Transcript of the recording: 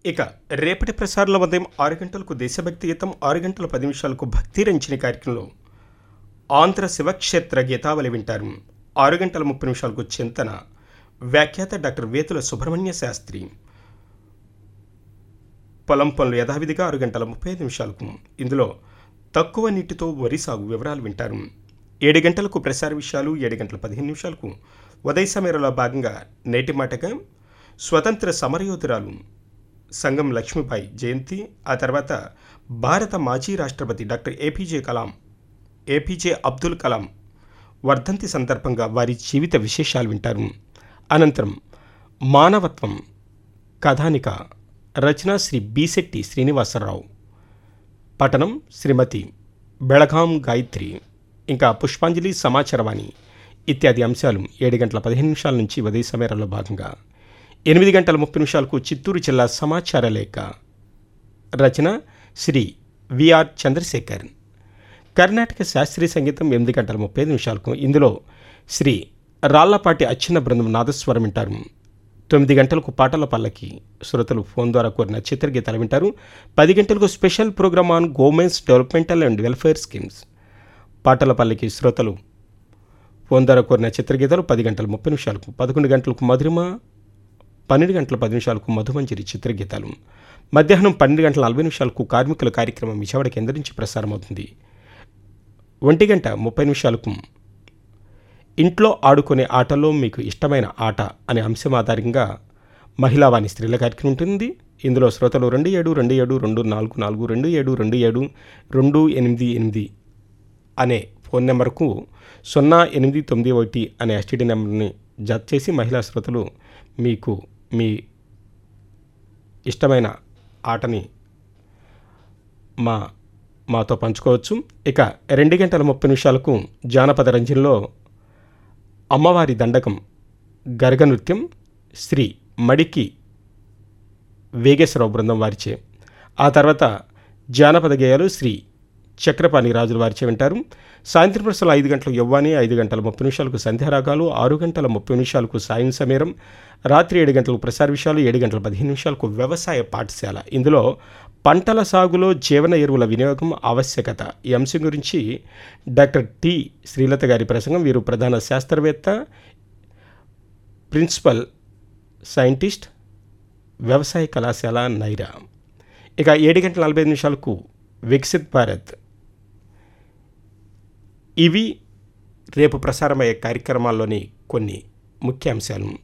ఇక రేపటి ప్రసారంలో ఉదయం ఆరు గంటలకు దేశభక్తి గీతం ఆరు గంటల పది నిమిషాలకు భక్తి రంజని కార్యక్రమంలో ఆంధ్ర శివక్షేత్ర గీతావళి వింటారు ఆరు గంటల ముప్పై నిమిషాలకు చింతన వ్యాఖ్యాత డాక్టర్ వేతుల సుబ్రహ్మణ్య శాస్త్రి పొలం పనులు యథావిధిగా ఆరు గంటల ముప్పై ఐదు నిమిషాలకు ఇందులో తక్కువ నీటితో వరి సాగు వివరాలు వింటారు ఏడు గంటలకు ప్రసార విషయాలు ఏడు గంటల పదిహేను నిమిషాలకు ఉదయ సమయంలో భాగంగా నేటి మాటగా స్వతంత్ర సమరయోధురాలు సంగం లక్ష్మీబాయి జయంతి ఆ తర్వాత భారత మాజీ రాష్ట్రపతి doctor APJ Kalam APJ Abdul Kalam వర్ధంతి సందర్భంగా వారి జీవిత విశేషాలు వింటారు అనంతరం మానవత్వం కథానిక రచన శ్రీ బీశెట్టి శ్రీనివాసరావు పఠనం శ్రీమతి బెళగాం గాయత్రి ఇంకా పుష్పాంజలి సమాచారవాణి ఇత్యాది అంశాలు ఏడు గంటల పదిహేను నిమిషాల నుంచి ఉదయ సమయంలో భాగంగా ఎనిమిది గంటల ముప్పై నిమిషాలకు చిత్తూరు జిల్లా సమాచార లేఖ రచన శ్రీ విఆర్ చంద్రశేఖర్ కర్ణాటక శాస్త్రీయ సంగీతం ఎనిమిది గంటల ముప్పై ఐదు నిమిషాలకు ఇందులో శ్రీ రాళ్లపాటి అచ్చిన బృందం నాదస్వరం వింటారు తొమ్మిది గంటలకు పాటల పల్లకి శ్రోతలు ఫోన్ ద్వారా కోరిన చిత్రగీతాలు వింటారు పది గంటలకు special program on governments developmental and welfare schemes పాటల పల్లకి శ్రోతలు ఫోన్ ద్వారా కోరిన చిత్రగీతాలు పది గంటల ముప్పై నిమిషాలకు పదకొండు గంటలకు మధురిమ పన్నెండు గంటల పది నిమిషాలకు మధుమంజరి చిత్రగీతాలు మధ్యాహ్నం పన్నెండు గంటల నలభై నిమిషాలకు కార్మికుల కార్యక్రమం విజయవాడ కేంద్రం నుంచి ప్రసారమవుతుంది ఒంటి గంట ముప్పై నిమిషాలకు ఇంట్లో ఆడుకునే ఆటలో మీకు ఇష్టమైన ఆట అనే అంశం ఆధారంగా మహిళావాణి స్త్రీల కార్యక్రమం ఉంటుంది ఇందులో శ్రోతలు రెండు ఏడు రెండు ఏడు రెండు నాలుగు నాలుగు రెండు ఏడు రెండు ఏడు రెండు ఎనిమిది ఎనిమిది అనే ఫోన్ నెంబర్కు సున్నా ఎనిమిది తొమ్మిది ఒకటి అనే ఎస్టీడీ నెంబర్ని జత చేసి మహిళా శ్రోతలు మీకు మీ ఇష్టమైన ఆటని మా మాతో పంచుకోవచ్చు ఇక రెండు గంటల ముప్పై నిమిషాలకు జానపద రంజన్లో అమ్మవారి దండకం గరగ నృత్యం శ్రీ మడికి వేగేశ్వరరావు బృందం వారిచే ఆ తర్వాత జానపద గేయాలు శ్రీ చక్రపాణి రాజుల వారిచే వింటారు సాయంత్రం ప్రశ్నలు ఐదు గంటలకు యవ్వాని ఐదు గంటల ముప్పై నిమిషాలకు సంధ్యారాగాలు ఆరు గంటల ముప్పై నిమిషాలకు సాయం సమీరం రాత్రి ఏడు గంటలకు ప్రసార విషయాలు ఏడు గంటల పదిహేను నిమిషాలకు వ్యవసాయ పాఠశాల ఇందులో పంటల సాగులో జీవన ఎరువుల వినియోగం ఆవశ్యకత ఈ అంశం గురించి డాక్టర్ టి శ్రీలత గారి ప్రసంగం వీరు ప్రధాన శాస్త్రవేత్త ప్రిన్సిపల్ సైంటిస్ట్ వ్యవసాయ కళాశాల నైరా ఇక ఏడు గంటల నలభై ఐదు నిమిషాలకు వికసిత్ భారత్ ఇవి రేపు ప్రసారమయ్యే కార్యక్రమాల్లోని కొన్ని ముఖ్య అంశాలు